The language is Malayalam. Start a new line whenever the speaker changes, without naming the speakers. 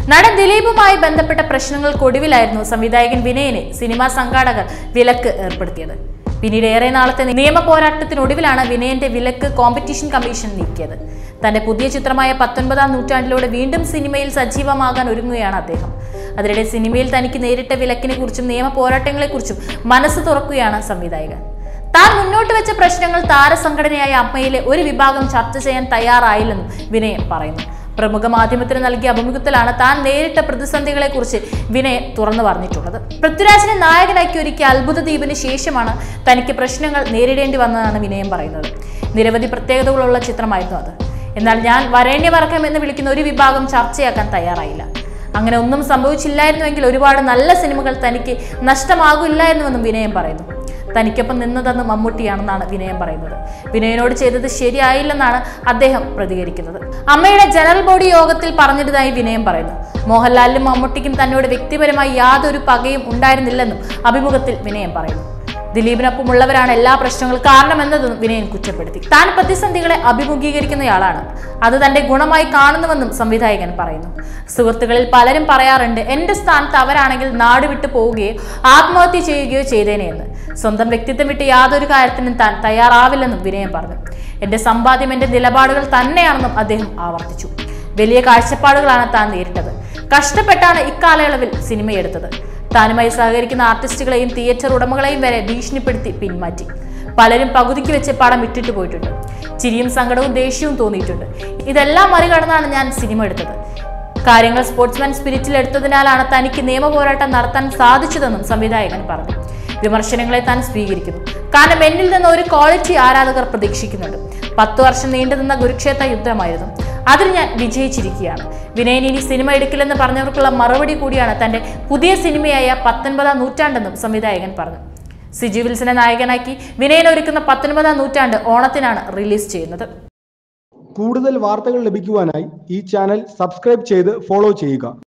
നടൻ ദിലീപുമായി ബന്ധപ്പെട്ട പ്രശ്നങ്ങൾക്കൊടുവിലായിരുന്നു സംവിധായകൻ വിനയനെ സിനിമാ സംഘാടകർ വിലക്ക് ഏർപ്പെടുത്തിയത് പിന്നീട് ഏറെ നാളത്തെ നിയമ പോരാട്ടത്തിനൊടുവിലാണ് വിനയന്റെ വിലക്ക് കോമ്പറ്റീഷൻ കമ്മീഷൻ നീക്കിയത് തന്റെ പുതിയ ചിത്രമായ പത്തൊൻപതാം നൂറ്റാണ്ടിലൂടെ വീണ്ടും സിനിമയിൽ സജീവമാകാൻ ഒരുങ്ങുകയാണ് അദ്ദേഹം അതിനിടെ സിനിമയിൽ തനിക്ക് നേരിട്ട വിലക്കിനെ കുറിച്ചും നിയമ പോരാട്ടങ്ങളെക്കുറിച്ചും മനസ്സ് തുറക്കുകയാണ് സംവിധായകൻ താൻ മുന്നോട്ട് വെച്ച പ്രശ്നങ്ങൾ താരസംഘടനയായ അമ്മയിലെ ഒരു വിഭാഗം ചർച്ച ചെയ്യാൻ തയ്യാറായില്ലെന്നും വിനയൻ പറയുന്നു പ്രമുഖ മാധ്യമത്തിന് നൽകിയ അഭിമുഖത്തിലാണ് താൻ നേരിട്ട പ്രതിസന്ധികളെക്കുറിച്ച് വിനയൻ തുറന്നു പറഞ്ഞിട്ടുള്ളത് പൃഥ്വിരാജിനെ നായകനാക്കി ഒരുക്കിയ അത്ഭുത ദ്വീപിന് ശേഷമാണ് തനിക്ക് പ്രശ്നങ്ങൾ നേരിടേണ്ടി വന്നതെന്നാണ് വിനയൻ പറയുന്നത് നിരവധി പ്രത്യേകതകളുള്ള ചിത്രമായിരുന്നു അത് എന്നാൽ ഞാൻ വരേണ്യവർഗം എന്ന് വിളിക്കുന്ന ഒരു വിഭാഗം ചർച്ചയാക്കാൻ തയ്യാറായില്ല അങ്ങനെ ഒന്നും സംഭവിച്ചില്ലായിരുന്നുവെങ്കിൽ ഒരുപാട് നല്ല സിനിമകൾ തനിക്ക് നഷ്ടമാകില്ലായിരുന്നുവെന്നും വിനയൻ പറയുന്നു തനിക്കൊപ്പം നിന്നതെന്ന് മമ്മൂട്ടിയാണെന്നാണ് വിനയൻ പറയുന്നത് വിനയനോട് ചെയ്തത് ശരിയായില്ലെന്നാണ് അദ്ദേഹം പ്രതികരിക്കുന്നത് അമ്മയുടെ ജനറൽ ബോഡി യോഗത്തിൽ പറഞ്ഞിരുന്നതായി വിനയൻ പറയുന്നു മോഹൻലാലിനും മമ്മൂട്ടിക്കും തന്നോട് വ്യക്തിപരമായി യാതൊരു പകയും ഉണ്ടായിരുന്നില്ലെന്നും അഭിമുഖത്തിൽ വിനയൻ പറയുന്നു ദിലീപിനൊപ്പമുള്ളവരാണ് എല്ലാ പ്രശ്നങ്ങളും കാരണമെന്നതും വിനയൻ കുറ്റപ്പെടുത്തി താൻ പ്രതിസന്ധികളെ അഭിമുഖീകരിക്കുന്നയാളാണ് അത് തന്റെ ഗുണമായി കാണുന്നുവെന്നും സംവിധായകൻ പറയുന്നു സുഹൃത്തുക്കളിൽ പലരും പറയാറുണ്ട് എന്റെ സ്ഥാനത്ത് അവരാണെങ്കിൽ നാട് വിട്ടു പോവുകയോ ആത്മഹത്യ ചെയ്യുകയോ ചെയ്തേനെ എന്ന് സ്വന്തം വ്യക്തിത്വം വിട്ട് യാതൊരു കാര്യത്തിനും താൻ തയ്യാറാവില്ലെന്നും വിനയൻ പറഞ്ഞു എന്റെ സമ്പാദ്യം എന്റെ നിലപാടുകൾ തന്നെയാണെന്നും അദ്ദേഹം ആവർത്തിച്ചു വലിയ കാഴ്ചപ്പാടുകളാണ് താൻ നേരിട്ടത് കഷ്ടപ്പെട്ടാണ് ഇക്കാലയളവിൽ സിനിമയെടുത്തത് താനുമായി സഹകരിക്കുന്ന ആർട്ടിസ്റ്റുകളെയും തിയേറ്റർ ഉടമകളെയും വരെ ഭീഷണിപ്പെടുത്തി പിന്മാറ്റി പലരും പകുതിക്ക് വെച്ച് പടം ഇട്ടിട്ട് പോയിട്ടുണ്ട് ചിരിയും സങ്കടവും ദേഷ്യവും തോന്നിയിട്ടുണ്ട് ഇതെല്ലാം മറികടന്നാണ് ഞാൻ സിനിമ എടുത്തത് കാര്യങ്ങൾ സ്പോർട്സ്മാൻ സ്പിരിറ്റിൽ എടുത്തതിനാലാണ് തനിക്ക് നിയമ പോരാട്ടം നടത്താൻ സാധിച്ചതെന്നും സംവിധായകൻ പറഞ്ഞു വിമർശനങ്ങളെ താൻ സ്വീകരിക്കുന്നു കാരണം എന്നിൽ നിന്ന് ഒരു ക്വാളിറ്റി ആരാധകർ പ്രതീക്ഷിക്കുന്നുണ്ട് പത്തു വർഷം നീണ്ടുനിന്ന കുരുക്ഷേത്ര യുദ്ധമായിരുന്നു അതിൽ ഞാൻ വിജയിച്ചിരിക്കുകയാണ് വിനയൻ ഇനി സിനിമ എടുക്കില്ലെന്ന് പറഞ്ഞവർക്കുള്ള മറുപടി കൂടിയാണ് തന്റെ പുതിയ സിനിമയായ പത്തൊൻപതാം നൂറ്റാണ്ടെന്നും സംവിധായകൻ പറഞ്ഞു സിജു വിൽസനെ നായകനാക്കി വിനയൻ ഒരുക്കുന്ന പത്തൊൻപതാം നൂറ്റാണ്ട് ഓണത്തിനാണ് റിലീസ് ചെയ്യുന്നത്
കൂടുതൽ വാർത്തകൾ ലഭിക്കുവാനായി ഈ ചാനൽ സബ്സ്ക്രൈബ് ചെയ്ത് ഫോളോ ചെയ്യുക